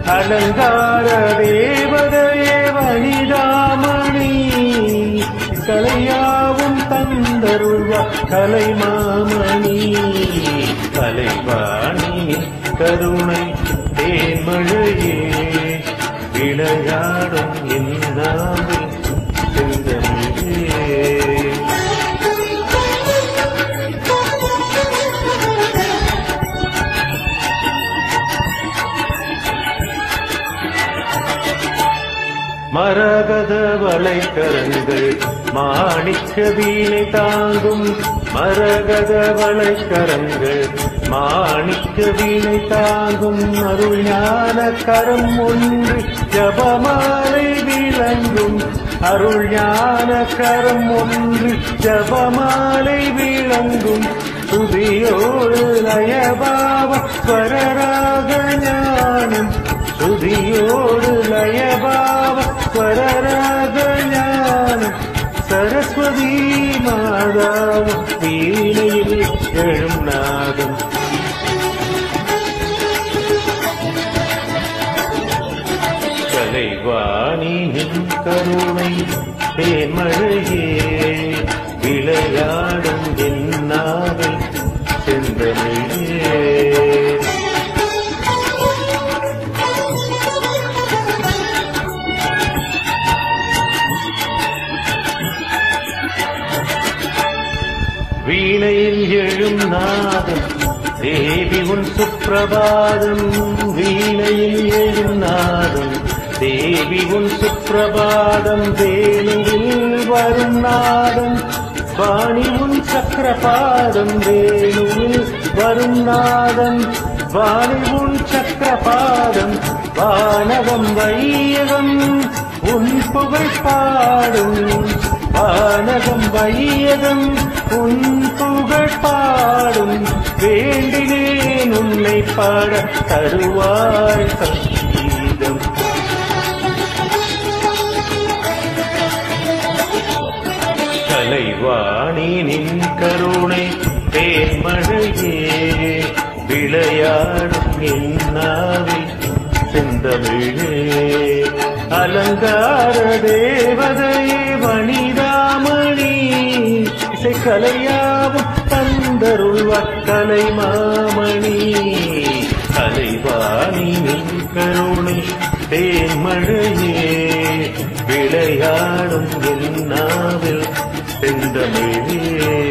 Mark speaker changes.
Speaker 1: அலங்கார தேவதையே வனிதாமணி கலையாவும் தந்தருள்வா கலைமாமணி கலைவாணி கருணை தேன்மழையே விளையாடும் இந்தாவில் செந்தமிழே மரகத வளைக்கரங்கள் மாணிக்க வீணை தாங்கும் மரகத வளைக்கரங்கள் மாணிக்க வீணை தாங்கும் அருள் ஞான கரம் ஒன்று ஜபமாலை விளங்கும் அருள் ஞான கரம் ஒன்று ஜபமாலை விளங்கும் துதியோடு லயபாவ ஸ்வரராக ஞானம் ஸ்ருதியோடு லயபாவ ஸ்வரராக ஞானம் சரஸ்வதி மாதாவ வீணையில் எழும் நாதம் கலைவாணி நின் கருணை தேன்மழையே விளையாடும் என்னாவில் செந்தமிழே வீணையில் எழும் நாதம் தேவி உன் சுப்பிரபாதம் வீணையில் எழும் நாதம் தேவி உன் சுப்பிரபாதம் வேணுவில் வரும் நாதம் வாணி உன் சக்கரபாதம் வேணுவில் வரும் நாதம் வாணி உன் சக்கரபாதம் வானகம் வையகம் உன் புகழ் பாடும் வானகம் வையகம் உன் புகழ் பாடும் வேண்டினேன் உன்னை பாட தருவாய் சங்கீதம் கலைவாணி நின் கருணை தேன்மழையே விளையாடும் என்னாவில் செந்தமிழே அலங்கார தேவதையே வனிதாமணி இசை கலையாவும் தந்தருள்வார் கலை மாமணி கலைவாணி நின் கருணை தேன்மழையே விளையாடும் என்னாவில் செந்தமிழே